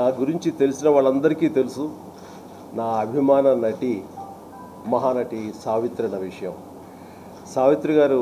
గురించి తెలిసిన వాళ్ళందరికీ తెలుసు నా అభిమాన నటి మహానటి సావిత్రి అన్న విషయం సావిత్రి గారు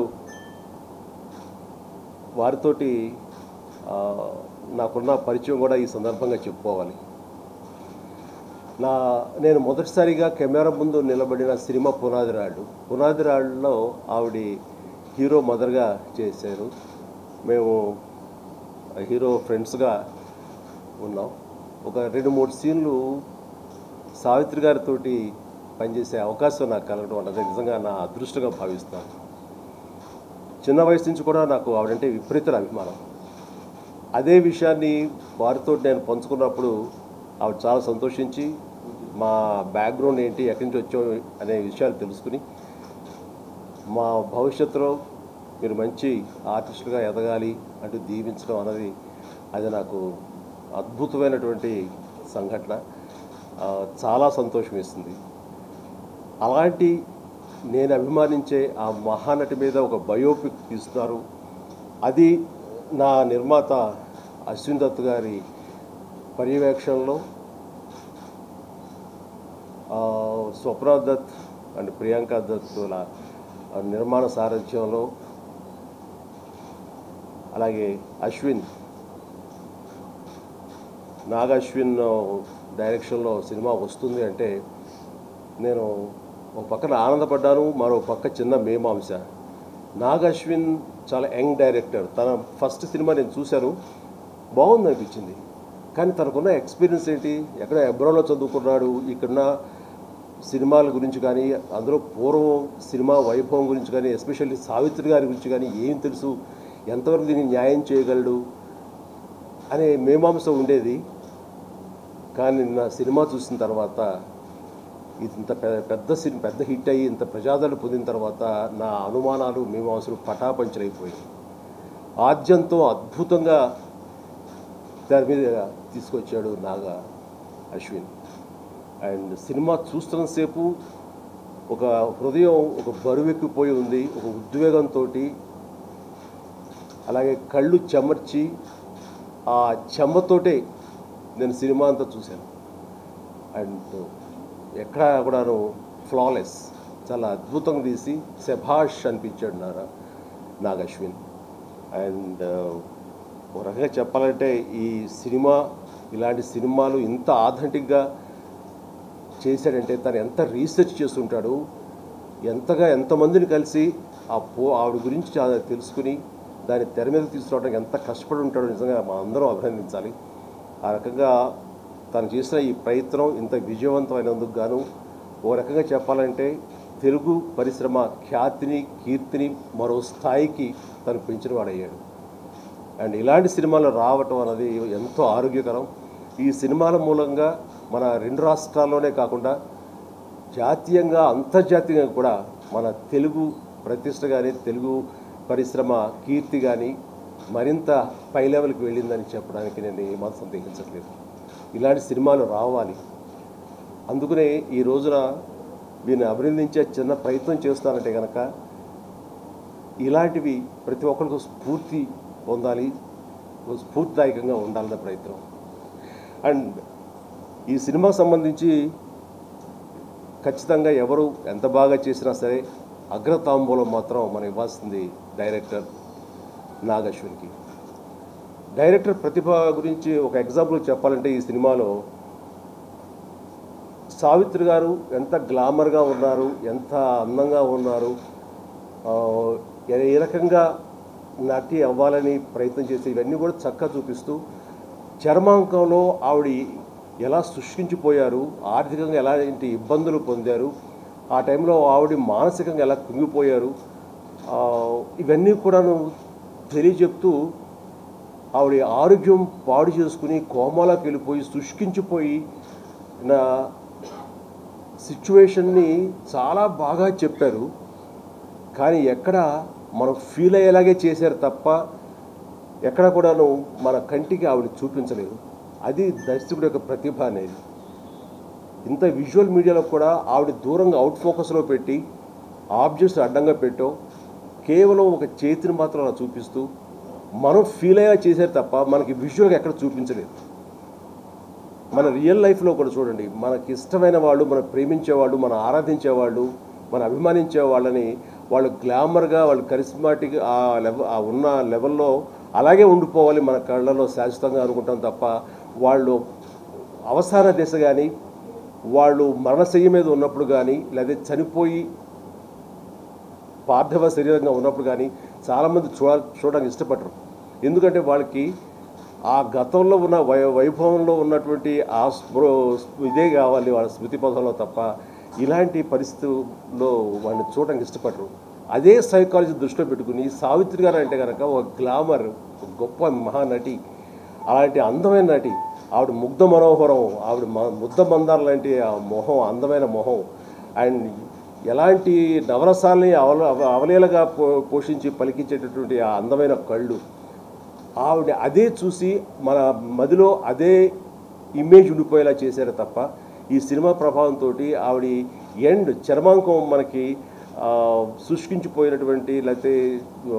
వారితోటి ఆ, నాకున్న పరిచయం కూడా ఈ సందర్భంగా చెప్పుకోవాలి నా నేను మొదటిసారిగా కెమెరా ముందు నిలబడిన సినిమా పునాదిరాళ్ళు పునాదిరాళ్ళలో ఆవిడ హీరో మదర్గా చేశారు మేము హీరో ఫ్రెండ్స్గా ఉన్నాం ఒక రెండు మూడు సీన్లు సావిత్రి గారితోటి పనిచేసే అవకాశం నాకు కలగడం అన్నది నిజంగా నా అదృష్టంగా భావిస్తాను చిన్న వయసు నుంచి కూడా నాకు ఆవిడంటే విపరీత అభిమానం అదే విషయాన్ని వారితో నేను పంచుకున్నప్పుడు ఆవిడ చాలా సంతోషించి మా బ్యాక్గ్రౌండ్ ఏంటి ఎక్కడి నుంచి వచ్చాం అనే విషయాలు తెలుసుకుని మా భవిష్యత్తులో మీరు మంచి ఆర్టిస్టులుగా ఎదగాలి అంటూ దీవించడం అన్నది అది నాకు అద్భుతమైనటువంటి సంఘటన ఆ, చాలా సంతోషం ఇస్తుంది అలాంటి నేను అభిమానించే ఆ మహానటి మీద ఒక బయోపిక్ తీస్తున్నారు అది నా నిర్మాత అశ్విన్ దత్ గారి పర్యవేక్షణలో ఆ, స్వప్న దత్ అండ్ ప్రియాంక దత్తుల నిర్మాణ సారథ్యంలో అలాగే అశ్విన్ నాగ అశ్విన్ డైరెక్షన్లో సినిమా వస్తుంది అంటే నేను ఒక పక్కన ఆనందపడ్డాను మరో పక్క చిన్న మేమాంస నాగ్ అశ్విన్ చాలా యంగ్ డైరెక్టర్ తన ఫస్ట్ సినిమా నేను చూశాను బాగుంది అనిపించింది కానీ తనకున్న ఎక్స్పీరియన్స్ ఏంటి ఎక్కడ ఎబ్రోలో చదువుకున్నాడు ఇక్కడున్న సినిమాల గురించి కానీ అందులో పూర్వం సినిమా వైభవం గురించి కానీ ఎస్పెషల్లీ సావిత్రి గారి గురించి కానీ ఏం తెలుసు ఎంతవరకు దీన్ని న్యాయం చేయగలడు అనే మేమాంస ఉండేది కానీ నా సినిమా చూసిన తర్వాత ఇది ఇంత పె- పెద్ద సినిమా పెద్ద హిట్ అయ్యి ఇంత ప్రజాదరణ పొందిన తర్వాత నా అనుమానాలు మీమాంసలు పటాపంచలైపోయాయి ఆద్యంతో అద్భుతంగా దాని మీద తీసుకొచ్చాడు నాగా అశ్విన్ అండ్ సినిమా చూస్తున్నంతసేపు ఒక హృదయం ఒక బరువెక్కిపోయి ఉంది ఒక ఉద్వేగంతో అలాగే కళ్ళు చెమర్చి ఆ చెమ్మతోటే నేను సినిమా అంతా చూశాను అండ్ ఎక్కడా కూడాను ఫ్లాలెస్ చాలా అద్భుతంగా తీసి శభాష్ అనిపించాడు నా నాగ్ అశ్విన్ అండ్ ఒక రకంగా చెప్పాలంటే ఈ సినిమా ఇలాంటి సినిమాలు ఇంత ఆథెంటిక్గా చేశాడంటే తను ఎంత రీసెర్చ్ చేస్తుంటాడు ఎంతగా ఎంతమందిని కలిసి ఆ పో ఆవిడ గురించి చాలా తెలుసుకుని దాన్ని తెర మీద తీసుకురావడానికి ఎంత కష్టపడి ఉంటాడో నిజంగా మా అందరం అభినందించాలి ఆ రకంగా తను చేసిన ఈ ప్రయత్నం ఇంత విజయవంతమైనందుకు గాను ఓ రకంగా చెప్పాలంటే తెలుగు పరిశ్రమ ఖ్యాతిని కీర్తిని మరో స్థాయికి తను పెంచిన వాడయ్యాడు అండ్ ఇలాంటి సినిమాలు రావటం అనేది ఎంతో ఆరోగ్యకరం ఈ సినిమాల మూలంగా మన రెండు రాష్ట్రాల్లోనే కాకుండా జాతీయంగా అంతర్జాతీయంగా కూడా మన తెలుగు ప్రతిష్ట కానీ తెలుగు పరిశ్రమ కీర్తి కానీ మరింత పై లెవెల్కి వెళ్ళిందని చెప్పడానికి నేను ఏమాత్రం సందేహించట్లేదు ఇలాంటి సినిమాలు రావాలి అందుకనే ఈ రోజున వీరిని అభినందించే చిన్న ప్రయత్నం చేస్తానంటే కనుక ఇలాంటివి ప్రతి ఒక్కరికి స్ఫూర్తి పొందాలి స్ఫూర్తిదాయకంగా ఉండాలన్న ప్రయత్నం అండ్ ఈ సినిమాకు సంబంధించి ఖచ్చితంగా ఎవరు ఎంత బాగా చేసినా సరే అగ్రతాంబూలం మాత్రం మనం ఇవ్వాల్సింది డైరెక్టర్ నాగశ్విన్కి డైరెక్టర్ ప్రతిభ గురించి ఒక ఎగ్జాంపుల్ చెప్పాలంటే ఈ సినిమాలో సావిత్రి గారు ఎంత గ్లామర్గా ఉన్నారు ఎంత అందంగా ఉన్నారు ఆ, ఏ- ఏ రకంగా నటి అవ్వాలని ప్రయత్నం చేసి ఇవన్నీ కూడా చక్కగా చూపిస్తూ చర్మాంకంలో ఆవిడ ఎలా సృష్టించిపోయారు ఆర్థికంగా ఎలాంటి ఇబ్బందులు పొందారు ఆ టైంలో ఆవిడ మానసికంగా ఎలా కుంగిపోయారు ఆ, ఇవన్నీ కూడాను తెలియజెప్తూ ఆవిడ ఆరోగ్యం పాడు చేసుకుని కోమాలోకి వెళ్ళిపోయి శుష్కించిపోయి నా సిచ్యువేషన్ని చాలా బాగా చెప్పారు కానీ ఎక్కడ మనం ఫీల్ అయ్యేలాగే చేశారు తప్ప ఎక్కడ కూడాను మన కంటికి ఆవిడ చూపించలేదు అది దర్శకుడి యొక్క ప్రతిభ అనేది ఇంత విజువల్ మీడియాలో కూడా ఆవిడ దూరంగా అవుట్ ఫోకస్లో పెట్టి ఆబ్జెక్ట్స్ అడ్డంగా పెట్టో కేవలం ఒక చేతిని మాత్రం అలా చూపిస్తూ మనం ఫీల్ అయ్యేలా చేశారు తప్ప మనకి విజువల్గా ఎక్కడ చూపించలేదు మన రియల్ లైఫ్లో కూడా చూడండి మనకి ఇష్టమైన వాళ్ళు మనం ప్రేమించే వాళ్ళు మనం ఆరాధించే వాళ్ళు మనం అభిమానించే వాళ్ళని వాళ్ళు గ్లామర్గా వాళ్ళు కరిస్మాటిక్ ఆ లెవెల్ ఆ ఉన్న లెవెల్లో అలాగే ఉండిపోవాలి మన కళ్ళలో శాశ్వతంగా అనుకుంటాం తప్ప వాళ్ళు అవసాన దశ కానీ వాళ్ళు మరణశయ్య మీద ఉన్నప్పుడు కానీ లేదా చనిపోయి పార్థివ శరీరంగా ఉన్నప్పుడు కానీ చాలామంది చూడ చూడడానికి ఇష్టపడరు ఎందుకంటే వాళ్ళకి ఆ గతంలో ఉన్న వై వైభవంలో ఉన్నటువంటి ఆ స్మృ ఇదే కావాలి వాళ్ళ స్మృతి పదంలో తప్ప ఇలాంటి పరిస్థితుల్లో వాళ్ళని చూడడానికి ఇష్టపడరు అదే సైకాలజీ దృష్టిలో పెట్టుకుని సావిత్రి గారు అంటే కనుక ఒక గ్లామర్ ఒక గొప్ప మహానటి అలాంటి అందమైన నటి ఆవిడ ముగ్ధ మనోహరం ఆవిడ మ- ముద్ద మందార లాంటి ఆ మొహం అందమైన మొహం అండ్ ఎలాంటి నవరసాలని అవల అవ- అవలీలగా పో పోషించి పలికించేటటువంటి ఆ అందమైన కళ్ళు ఆవిడ అదే చూసి మన మదిలో అదే ఇమేజ్ ఉండిపోయేలా చేశారు తప్ప ఈ సినిమా ప్రభావంతో ఆవిడ ఎండ్ చర్మాంకం మనకి ఆ, శుష్కించిపోయినటువంటి లేకపోతే ఆ,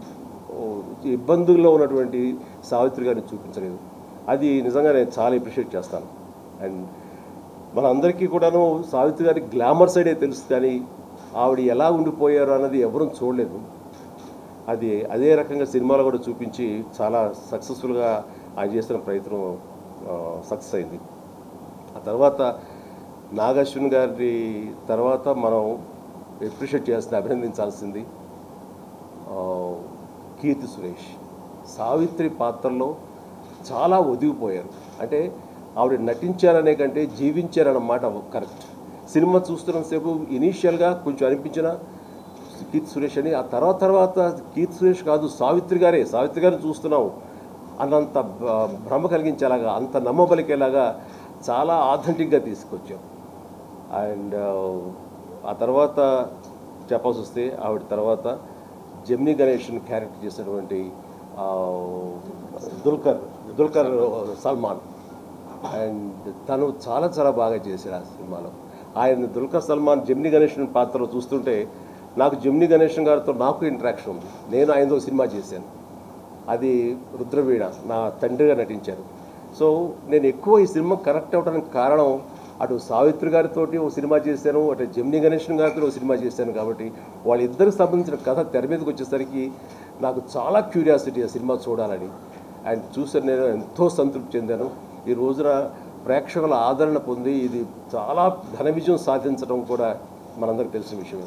ఇబ్బందుల్లో ఉన్నటువంటి సావిత్రి గారిని చూపించలేదు అది నిజంగా నేను చాలా అప్రిషియేట్ చేస్తాను అండ్ మనందరికీ కూడాను సావిత్రి గారి గ్లామర్ సైడే తెలుసు కానీ ఆవిడ ఎలా ఉండిపోయారు అన్నది ఎవరూ చూడలేదు అది అదే రకంగా సినిమాలో కూడా చూపించి చాలా సక్సెస్ఫుల్గా ఆయన చేస్తున్న ప్రయత్నం సక్సెస్ అయింది ఆ తర్వాత నాగశ్విన్ గారి తర్వాత మనం అప్రిషియేట్ చేయాల్సింది అభినందించాల్సింది ఆ, కీర్తి సురేష్ సావిత్రి పాత్రలో చాలా ఒదిగిపోయారు అంటే ఆవిడ నటించారనే కంటే జీవించారన్నమాట కరెక్ట్ సినిమా చూస్తున్నంతసేపు ఇనీషియల్గా కొంచెం అనిపించిన కీర్తి సురేష్ అని ఆ తర్వాత తర్వాత కీర్తి సురేష్ కాదు సావిత్రి గారే సావిత్రి గారిని చూస్తున్నాం అన్నంత భ- భ్రమ కలిగించేలాగా అంత నమ్మబలికేలాగా చాలా ఆథెంటిక్గా తీసుకొచ్చాం అండ్ ఆ తర్వాత చెప్పాల్సి వస్తే ఆవిడ తర్వాత జెమిని గణేషన్ క్యారెక్టర్ చేసినటువంటి ఆ, దుల్కర్ దుల్కర్ సల్మాన్ అండ్ తను చాలా చాలా బాగా చేశాడు ఆ సినిమాలో ఆయన దుల్కర్ సల్మాన్ జెమిని గణేషన్ పాత్రలో చూస్తుంటే నాకు జెమిని గణేషన్ గారితో నాకు ఇంటరాక్షన్ ఉంది నేను ఆయనతో సినిమా చేశాను అది రుద్రవీణ నా తండ్రిగా నటించారు సో నేను ఎక్కువ ఈ సినిమా కనెక్ట్ అవ్వడానికి కారణం అటు సావిత్రి గారితో ఒక సినిమా చేశాను అటు జమిని గణేషన్ గారితో ఒక సినిమా చేశాను కాబట్టి వాళ్ళిద్దరికి సంబంధించిన కథ తెర మీదకి వచ్చేసరికి నాకు చాలా క్యూరియాసిటీ ఆ సినిమా చూడాలని అండ్ చూసాను నేను ఎంతో సంతృప్తి చెందాను ఈ రోజున ప్రేక్షకుల ఆదరణ పొంది ఇది చాలా ఘన విజయం సాధించడం కూడా మనందరికీ తెలిసిన విషయమే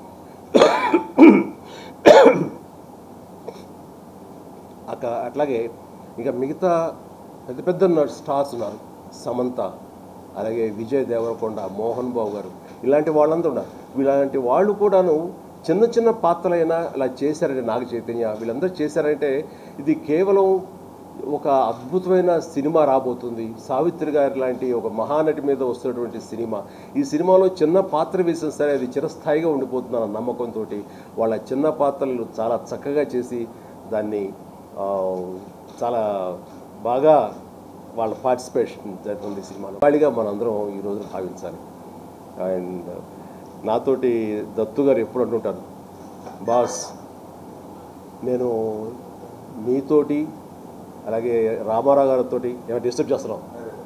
అక అట్లాగే ఇంకా మిగతా పెద్ద పెద్ద ఉన్న స్టార్స్ ఉన్నారు సమంత అలాగే విజయ్ దేవరకొండ మోహన్ బాబు గారు ఇలాంటి వాళ్ళందరూ ఉన్నారు ఇలాంటి వాళ్ళు కూడాను చిన్న చిన్న పాత్రలైనా ఇలా చేశారంటే నాగ చైతన్య వీళ్ళందరూ చేశారంటే ఇది కేవలం ఒక అద్భుతమైన సినిమా రాబోతుంది సావిత్రి గారి లాంటి ఒక మహానటి మీద వస్తున్నటువంటి సినిమా ఈ సినిమాలో చిన్న పాత్ర వేసిన సరే అది చిరస్థాయిగా ఉండిపోతుంది అన్న నమ్మకంతో వాళ్ళ చిన్న పాత్రలు చాలా చక్కగా చేసి దాన్ని ఆ, చాలా బాగా వాళ్ళ పార్టిసిపేషన్ జరుగుతుంది ఈ సినిమాలో వాడిగా మనందరం ఈ రోజున భావించాలి అండ్ నాతోటి దత్తు గారు ఎప్పుడు అంటుంటారు బాస్ నేను మీతోటి అలాగే రామారావు గారితో ఏమైనా డిస్టర్బ్ చేస్తున్నాం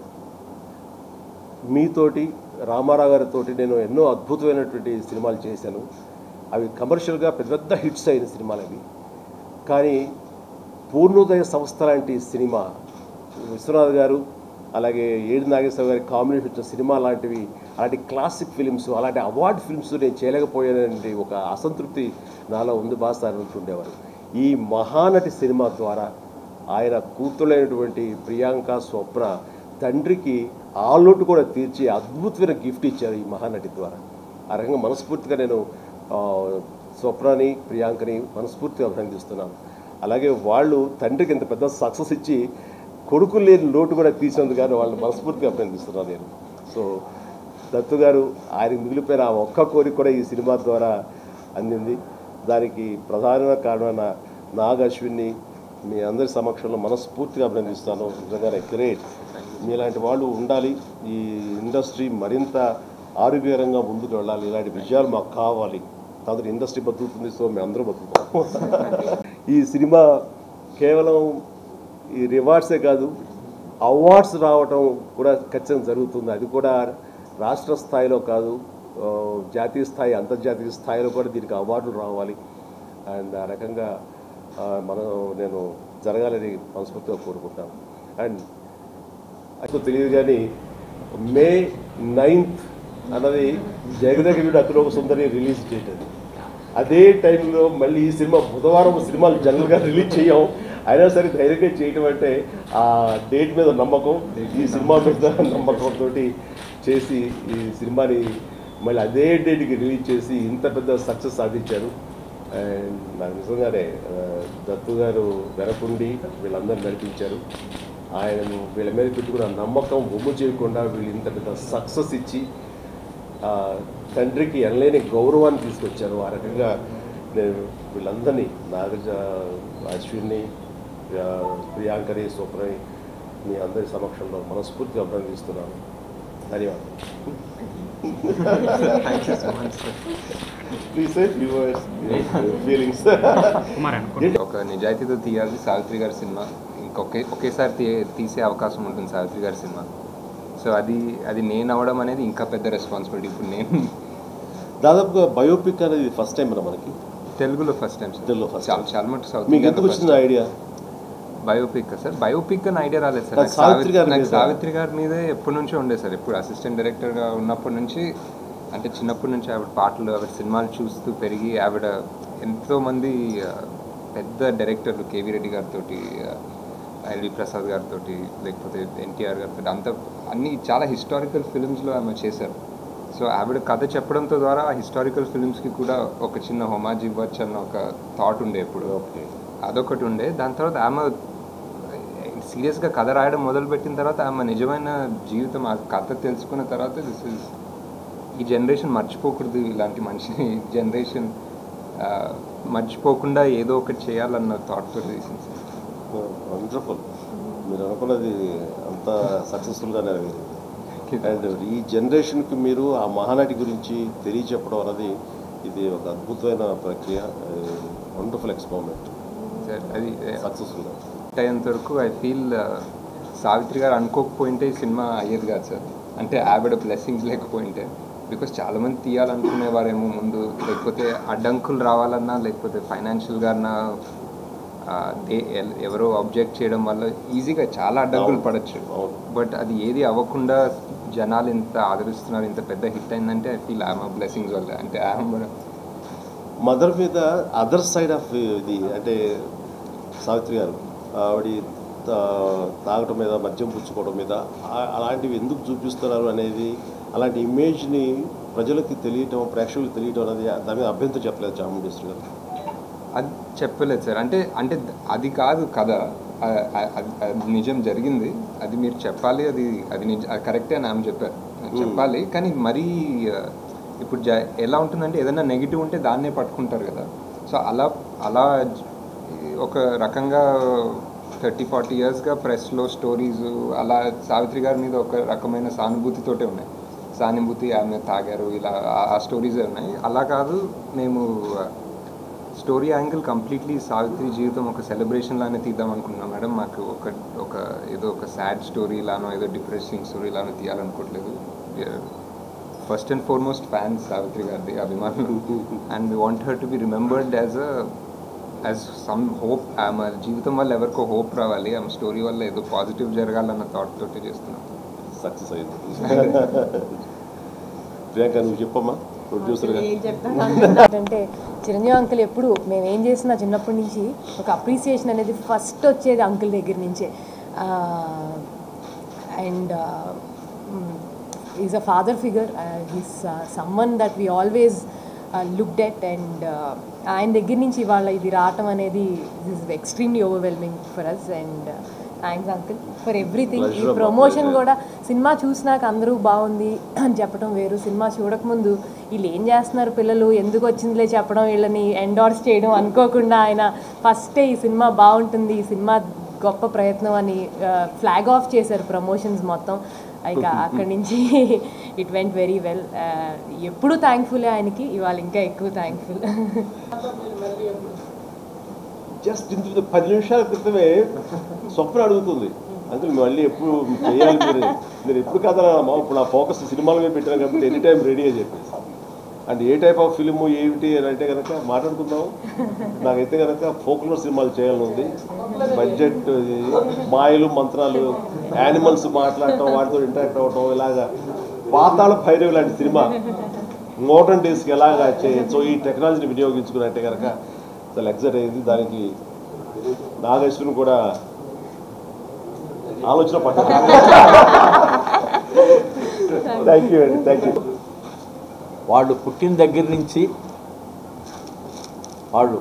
మీతోటి రామారావు గారితో నేను ఎన్నో అద్భుతమైనటువంటి సినిమాలు చేశాను అవి కమర్షియల్గా పెద్ద పెద్ద హిట్స్ అయిన సినిమాలు అవి కానీ పూర్ణోదయ సంస్థ లాంటి సినిమా విశ్వనాథ్ గారు అలాగే ఏడు నాగేశ్వర గారి కాంబినేషన్ వచ్చిన సినిమా లాంటివి అలాంటి క్లాసిక్ ఫిలిమ్స్ అలాంటి అవార్డ్ ఫిల్మ్స్ నేను చేయలేకపోయానంటే ఒక అసంతృప్తి నాలో ఉంది బాస్ అని అంటుండేవారు ఈ మహానటి సినిమా ద్వారా ఆయన కూతురైనటువంటి ప్రియాంక స్వప్న తండ్రికి ఆ లోటు కూడా తీర్చి అద్భుతమైన గిఫ్ట్ ఇచ్చారు ఈ మహానటి ద్వారా ఆ రకంగా మనస్ఫూర్తిగా నేను ఆ, స్వప్నని ప్రియాంకని మనస్ఫూర్తిగా అభినందిస్తున్నాను అలాగే వాళ్ళు తండ్రికి ఇంత పెద్ద సక్సెస్ ఇచ్చి కొడుకు లేని లోటు కూడా తీసినందుకు కానీ వాళ్ళని మనస్ఫూర్తిగా అభినందిస్తున్నాను నేను సో దత్తు గారు ఆయనకు మిగిలిపోయిన ఆ ఒక్క కోరిక కూడా ఈ సినిమా ద్వారా అందింది దానికి ప్రధాన కారణమైన నాగ్ అశ్విన్ని మీ అందరి సమక్షంలో మనస్ఫూర్తిగా అభినందిస్తాను నిజంగానే గ్రేట్ మీలాంటి వాళ్ళు ఉండాలి ఈ ఇండస్ట్రీ మరింత ఆరోగ్యకరంగా ముందుకు వెళ్ళాలి ఇలాంటి విజయాలు మాకు కావాలి తదుపరి ఇండస్ట్రీ బతుకుతుంది సో మేము అందరూ బతుకుతాం ఈ సినిమా కేవలం ఈ రివార్డ్సే కాదు అవార్డ్స్ రావటం కూడా ఖచ్చితంగా జరుగుతుంది అది కూడా రాష్ట్ర స్థాయిలో కాదు ఆ, జాతీయ స్థాయి అంతర్జాతీయ స్థాయిలో కూడా దీనికి అవార్డులు రావాలి అండ్ ఆ రకంగా ఆ, మనం నేను జరగాలని మనస్ఫూర్తిగా కోరుకుంటాను అండ్ అసలు తెలియదు కానీ మే నైన్త్ అన్నది జగదగిరి అక్కడ ఒక సుందరి రిలీజ్ డేట్ అది అదే టైంలో మళ్ళీ ఈ సినిమా బుధవారం సినిమాలు జనరల్గా రిలీజ్ చేయం అయినా సరే ధైర్యంగా చేయటం అంటే ఆ డేట్ మీద నమ్మకం ఈ సినిమా మీద నమ్మకంతో చేసి ఈ సినిమాని మళ్ళీ అదే డేట్కి రిలీజ్ చేసి ఇంత పెద్ద సక్సెస్ సాధించారు అండ్ నాకు నిజంగానే ఆ, దత్తు గారు వెనకుండి వీళ్ళందరూ నడిపించారు ఆయనను వీళ్ళ మీద పెట్టుకున్న నమ్మకం ఒమ్ము చేయకుండా వీళ్ళు ఇంత పెద్ద సక్సెస్ ఇచ్చి ఆ, తండ్రికి ఎనలేని గౌరవాన్ని తీసుకొచ్చారు ఆ రకంగా నేను వీళ్ళందరినీ నాగజ అశ్విన్ని ఆ, ప్రియాంకరి సుప్రయ్ మీ అందరి సమక్షంలో మనస్ఫూర్తిగా అభినందిస్తున్నాను ధన్యవాదాలు ప్లీజ్ ఫీలింగ్స్ ఒక నిజాయితీతో తీయాలి సావిత్రి గారి సినిమా ఇంకొకే ఒకేసారి తీ తీసే అవకాశం ఉంటుంది సావిత్రి గారి సినిమా సో అది అది నేను అవ్వడం అనేది ఇంకా పెద్ద రెస్పాన్సిబిలిటీ ఇప్పుడు నేను దాదాపుగా బయోపిక్ అనేది ఫస్ట్ టైం రా మనకి తెలుగులో ఫస్ట్ టైం తెలుగులో first చాలా చాలా మటు సౌత్ మీకు ఎందుకు వచ్చింది ఐడియా బయోపిక్ సార్ బయోపిక్ అని ఐడియా రాలేదు సార్ నాకు నాకు సావిత్రి గారి నాకు మీద- సావిత్రి గారి మీదే ఎప్పటి నుంచో ఉండే సార్ ఎప్పుడు అసిస్టెంట్ డైరెక్టర్గా ఉన్నప్పటి నుంచి అంటే చిన్నప్పటి నుంచి ఆవిడ పాటలు ఆవిడ సినిమాలు చూస్తూ పెరిగి ఆవిడ ఎంతోమంది ఆ, పెద్ద డైరెక్టర్లు కేవీ రెడ్డి గారితో ఎల్వి ప్రసాద్ గారితో లేకపోతే ఎన్టీఆర్ గారితో అంత అన్ని చాలా హిస్టారికల్ ఫిల్మ్స్లో ఆమె చేశారు సో ఆవిడ కథ చెప్పడంతో ద్వారా ఆ హిస్టారికల్ ఫిల్మ్స్కి కూడా ఒక చిన్న హోమాజ్ ఇవ్వచ్చు అన్న ఒక థాట్ ఉండే ఎప్పుడు ఓకే అదొకటి ఉండే దాని తర్వాత ఆమె సీరియస్గా కథ రాయడం మొదలుపెట్టిన తర్వాత ఆమె నిజమైన జీవితం ఆ కథ తెలుసుకున్న తర్వాత దిస్ ఇస్ ఈ జనరేషన్ మర్చిపోకూడదు ఇలాంటి మనిషి జనరేషన్ మర్చిపోకుండా ఏదో ఒకటి చేయాలన్న థాట్తో తీసింది సార్ వండర్ఫుల్ మీరు అనుకున్నది అంత సక్సెస్ఫుల్గా నెరవేరింది అండ్ ఈ జనరేషన్కి మీరు ఆ మహానటి గురించి తెలియచెప్పడం అనేది ఇది ఒక అద్భుతమైన ప్రక్రియ వండర్ఫుల్ ఎక్స్పెరిమెంట్ సార్ అది సక్సెస్ఫుల్గా అయ్యేంత వరకు ఐ ఫీల్ సావిత్రి గారు అనుకోకపోయింటే ఈ సినిమా అయ్యేది కాదు సార్ అంటే ఆవిడ బ్లెస్సింగ్స్ లేకపోయింటే బికాస్ చాలామంది తీయాలనుకునేవారేమో ముందు లేకపోతే అడ్డంకులు రావాలన్నా లేకపోతే ఫైనాన్షియల్గా అన్నా ఆ, దే- ఎల్- ఎవరో అబ్జెక్ట్ చేయడం వల్ల ఈజీగా చాలా అడ్డంకులు అవును. పడచ్చు అవును బట్ అది ఏది అవ్వకుండా జనాలు ఇంత ఆదరిస్తున్నారు ఇంత పెద్ద హిట్ అయిందంటే ఐ ఫీల్ ఆమె బ్లెస్సింగ్స్ వల్ల అంటే ఆమె మదర్ మీద అదర్ సైడ్ ఆఫ్ ఇది అంటే సావిత్రి గారు ఆవిడ తా- తాగటం మీద మద్యం పుచ్చుకోవడం మీద ఆ- అలాంటివి ఎందుకు చూపిస్తున్నారు అనేది అలాంటి ఇమేజ్ని ప్రజలకి తెలియటం ప్రేక్షకులకు తెలియటం అనేది దాని మీద అభ్యంతరం చెప్పలేదు చాముండేశ్వరి గారు అది చెప్పలేదు సార్ అంటే అంటే అది కాదు కథ ఆ- ఆ- అది అది నిజం జరిగింది అది మీరు చెప్పాలి అది అది నిజ అది కరెక్టే అని ఆమె చెప్పారు చెప్పాలి కానీ మరీ ఆ, ఇప్పుడు జ ఎలా ఉంటుందంటే ఏదైనా నెగిటివ్ ఉంటే దాన్నే పట్టుకుంటారు కదా సో అలా అలా జ- ఒక రకంగా థర్టీ ఫార్టీ ఇయర్స్గా ప్రెస్లో స్టోరీస్ అలా సావిత్రి గారి మీద ఒక రకమైన సానుభూతితోటే ఉన్నాయి సానుభూతి ఆమె తాగారు ఇలా ఆ- ఆ స్టోరీసే ఉన్నాయి అలా కాదు మేము ఆ, స్టోరీ యాంగిల్ కంప్లీట్లీ సావిత్రి జీవితం ఒక సెలబ్రేషన్ లానే తీద్దాం అనుకుంటున్నాం మేడం మాకు ఒక ఒక ఏదో ఒక సాడ్ స్టోరీ లానో ఏదో డిప్రెసింగ్ స్టోరీ లానో తీయాలనుకోవట్లేదు first and foremost fans Savitri గారిది అభిమానులు and we want her to be remembered as a as some hope ఆమె జీవితం వల్ల ఎవరికో హోప్ రావాలి ఆమె స్టోరీ వల్ల ఏదో పాజిటివ్ జరగాలన్న థాట్ తోటి చేస్తున్నాం సక్సెస్ అయింది ప్రియాంక నువ్వు చెప్పమ్మా ప్రొడ్యూసర్గా ఏం చెప్తాను అంటే చిరంజీవి అంకుల్ ఎప్పుడు మేము ఏం చేసినా చిన్నప్పటి నుంచి ఒక అప్రిసియేషన్ అనేది ఫస్ట్ వచ్చేది అంకుల్ దగ్గర నుంచే and is a father figure he's someone that we always looked at and ఆయన దగ్గర నుంచి ఇవాళ ఇది రావటం అనేది is extremely overwhelming for us and thanks uncle for everything ఈ Pleasure, ప్రమోషన్ pleasure. కూడా సినిమా చూసినాక అందరూ బాగుంది అని చెప్పడం వేరు సినిమా చూడకముందు వీళ్ళు ఏం చేస్తున్నారు పిల్లలు ఎందుకు వచ్చిందిలే చెప్పడం వీళ్ళని ఎండార్స్ చేయడం అనుకోకుండా ఆయన ఫస్టే ఈ సినిమా బాగుంటుంది ఈ సినిమా గొప్ప ప్రయత్నం అని ఫ్లాగ్ ఆఫ్ చేశారు ప్రమోషన్స్ మొత్తం ఇక అక్కడి నుంచి ఇట్ వెంట్ వెరీ వెల్ ఎప్పుడు థ్యాంక్ఫుల్ ఆయనకి ఇవాళ ఇంకా ఎక్కువ థ్యాంక్ఫుల్ జస్ట్ ఇంత పది నిమిషాల క్రితమే స్వప్న అడుగుతుంది అంకుల్ మళ్ళీ ఎప్పుడు చేయాలి మీరు మీరు ఎప్పుడు కదా మా ఇప్పుడు నా ఫోకస్ సినిమాల మీద పెట్టాను కాబట్టి ఎనీ టైం రెడీ అని చెప్పేసి and a type of film ఏమిటి అని అంటే కనుక మాట్లాడుకుందాం నాకైతే కనుక ఫోక్లోర్ సినిమాలు చేయాలని ఉంది బడ్జెట్ మాయలు మంత్రాలు యానిమల్స్ మాట్లాడటం వాటితో ఇంటరాక్ట్ అవ్వటం ఇలాగా పాతాళ భైరవి లాంటి సినిమా మోడర్న్ డేస్కి ఎలాగా చేయొచ్చో ఈ టెక్నాలజీని వినియోగించుకున్నట్టే కనుక చాలా ఎగ్జైట్ అయింది దానికి నాగేశ్వరుని కూడా ఆలోచన పడ్డారు థ్యాంక్ యూ అండి థ్యాంక్ యూ వాళ్ళు పుట్టిన దగ్గర నుంచి వాళ్ళు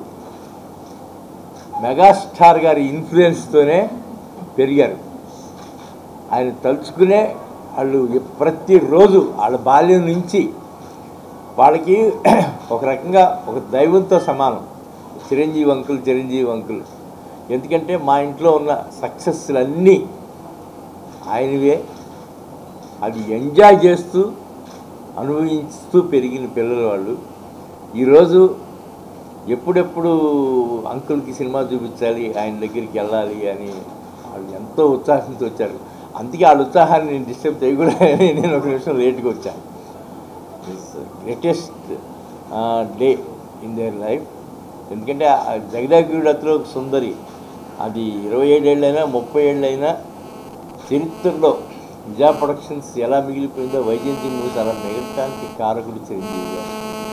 మెగాస్టార్ గారి ఇన్ఫ్లుయెన్స్తోనే పెరిగారు ఆయన తలుచుకునే వాళ్ళు ప్రతిరోజు వాళ్ళ బాల్యం నుంచి వాళ్ళకి ఒక రకంగా ఒక దైవంతో సమానం చిరంజీవి అంకుల్ చిరంజీవి అంకుల్ ఎందుకంటే మా ఇంట్లో ఉన్న సక్సెస్లన్నీ ఆయనవే అది ఎంజాయ్ చేస్తూ అనుభవిస్తూ పెరిగిన పిల్లలు వాళ్ళు ఈరోజు ఎప్పుడెప్పుడు అంకుల్కి సినిమా చూపించాలి ఆయన దగ్గరికి వెళ్ళాలి అని వాళ్ళు ఎంతో ఉత్సాహంతో వచ్చారు అందుకే వాళ్ళ ఉత్సాహాన్ని నేను డిస్టర్బ్ చేయకూడదని నేను ఒక నిమిషం లేట్గా వచ్చాను greatest day in their life ఎందుకంటే ఆ జగదాగిరిడత్లో ఒక సుందరి అది ఇరవై ఏళ్ళైనా ముప్పై ఏళ్ళైనా చరిత్రలో విజయ ప్రొడక్షన్స్ ఎలా మిగిలిపోయిందో వైజయంతి మూవీస్ అలా మిగలటానికి కారకుడు చిరంజీవి గారు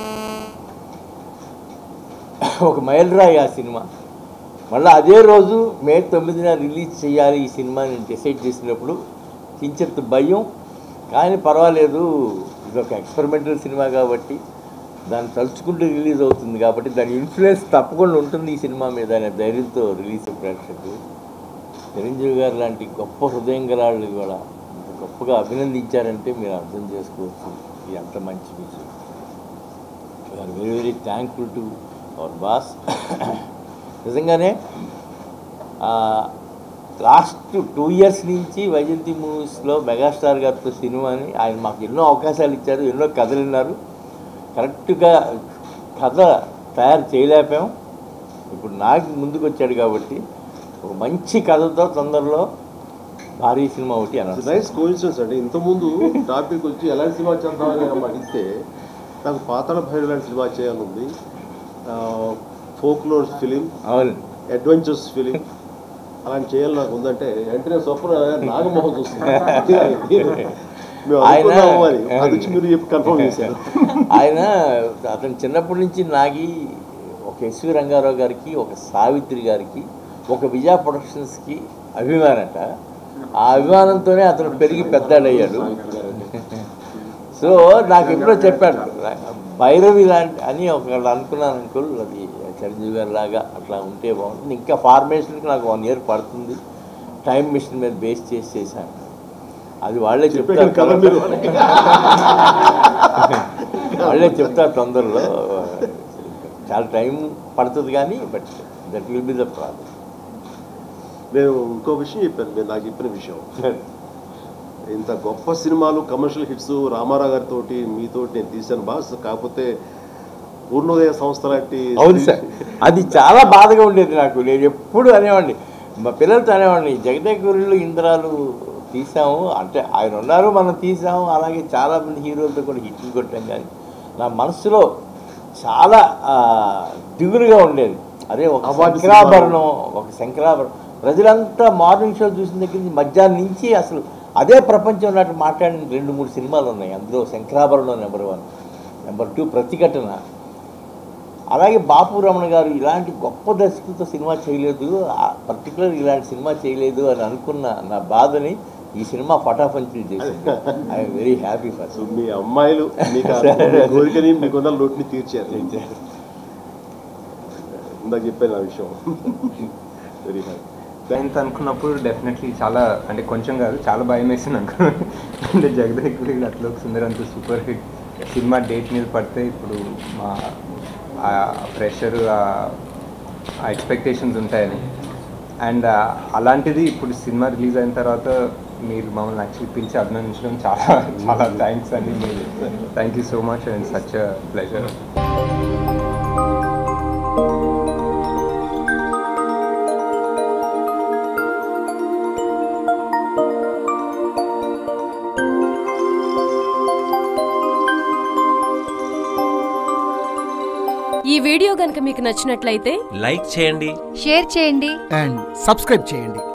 ఒక మైలురాయి ఆ సినిమా మళ్ళీ అదే రోజు మే తొమ్మిదిన రిలీజ్ చేయాలి ఈ సినిమాని డిసైడ్ చేసినప్పుడు కించెంత భయం కానీ పర్వాలేదు ఇది ఒక ఎక్స్పెరిమెంటల్ సినిమా కాబట్టి దాన్ని తలుచుకుంటూ రిలీజ్ అవుతుంది కాబట్టి దాని ఇన్ఫ్లుయెన్స్ తప్పకుండా ఉంటుంది ఈ సినిమా మీద అనే ధైర్యంతో రిలీజ్ ప్రేక్షకులు చిరంజీవి గారు లాంటి గొప్ప హృదయం గల వాళ్ళు కూడా ఇంత గొప్పగా అభినందించారంటే మీరు అర్థం చేసుకోవచ్చు ఇది ఎంత మంచి విషయం are very very thankful to our boss నిజంగానే లాస్ట్ టూ ఇయర్స్ నుంచి వైజయంతి మూవీస్లో మెగాస్టార్ గారితో సినిమాని ఆయన మాకు ఎన్నో అవకాశాలు ఇచ్చారు ఎన్నో కథలు విన్నారు కరెక్ట్గా కథ తయారు చేయలేకపోయాం ఇప్పుడు నాకు ముందుకు వచ్చాడు కాబట్టి ఒక మంచి కథతో తొందరలో భారీ సినిమా ఒకటి అనౌన్స్ నైస్ కోయిన్సిడెన్స్ అండి ఇంతకుముందు టాపిక్ వచ్చి ఎలాంటి సినిమా చేద్దామని నన్ను అడిగితే నాకు పాతాళ భైరవి లాంటి సినిమా చేయాలని ఉంది ఫోక్లోర్ ఫిలిం అవును అడ్వెంచర్స్ ఫిలిం అలాంటి చేయాలని నాకు ఉందంటే వెంటనే స్వప్న నాగమోహన్ చూస్తుంది మేము ఆయన- అనుకున్నాము అని అది వచ్చి మీరు చెప్పి కన్ఫర్మ్ చేశారు ఆయన అతను చిన్నప్పటి నుంచి నాగి ఒక ఎస్వి రంగారావు గారికి ఒక సావిత్రి గారికి ఒక విజయ ప్రొడక్షన్స్కి అభిమానట ఆ అభిమానంతోనే అతను పెరిగి పెద్దాడయ్యాడు సో నాకు ఎప్పుడో చెప్పాడు భైరవి లాంటి అని ఒకళ్ళు అనుకున్నాను అంకుల్ అది చిరంజీవి గారి లాగా అట్లా ఉంటే బాగుంటుంది ఇంకా ఫార్మేషన్కి నాకు వన్ ఇయర్ పడుతుంది టైం మిషన్ మీద బేస్ చేసి చేశాను అది వాళ్ళే చెప్పారు కదా మీరు చెప్తారు వాళ్ళే చెప్తారు తొందరలో చాలా టైం పడుతుంది కానీ but that will be the problem నేను ఇంకో విషయం చెప్పాను మీరు నాకు చెప్పిన విషయం ఇంత గొప్ప సినిమాలు కమర్షియల్ హిట్స్ రామారావు గారితో మీతో నేను తీశాను బాస్ కాకపోతే పూర్ణోదయ సంస్థ లాంటి అవును సార్ అది చాలా బాధగా ఉండేది నాకు నేను ఎప్పుడు అనేవాడిని మా పిల్లలతో అనేవాడిని జగదేగురులు ఇంద్రాలు తీసాము అంటే ఆయన ఉన్నారు మనం తీసాము అలాగే చాలా మంది హీరోలతో కూడా హిట్లు కొట్టాం కానీ నా మనసులో చాలా ఆ, దిగులుగా ఉండేది అదే ఒక అవార్డు శంకరాభరణం ఒక శంకరాభరణం ప్రజలంతా మార్నింగ్ షో చూసిన దగ్గర నుంచి మధ్యాహ్నం నుంచి అసలు అదే ప్రపంచం ఉన్నట్టు మాట్లాడిన రెండు మూడు సినిమాలు ఉన్నాయి అందులో Sankarabharanam number one number two Pratighatana అలాగే బాపు రమణ గారు ఇలాంటి గొప్ప దర్శకులతో సినిమా చేయలేదు పర్టికులర్ ఇలాంటి సినిమా చేయలేదు అని అనుకున్న నా బాధని ఈ సినిమా ఫటాఫంచులు చేసింది I'm very happy for so మీ అమ్మాయిలు మీకు ఆ మీ కోరికని మీకున్న లోటుని తీర్చారు ఇందాక చెప్పాను ఆ విషయం వెరీ హ్యాపీ ఎంత అనుకున్నప్పుడు డెఫినెట్లీ చాలా అంటే కొంచెం కాదు చాలా భయం వేసింది అనుకో అంటే జగదేకుడి అట్లోకి సుందర్ అంత సూపర్ హిట్ సినిమా డేట్ మీద పడితే ఇప్పుడు మా ఆ ప్రెషర్ ఆ ఎక్స్పెక్టేషన్స్ ఉంటాయని అండ్ అలాంటిది ఇప్పుడు సినిమా రిలీజ్ అయిన తర్వాత మీరు మమ్మల్ని యాక్చువల్లీ పిలిచి అభినందించడం చాలా చాలా థ్యాంక్స్ అండి మీరు thank you so much and such pleasure ఈ వీడియో గనుక మీకు నచ్చినట్లయితే లైక్ చేయండి షేర్ చేయండి అండ్ సబ్స్క్రైబ్ చేయండి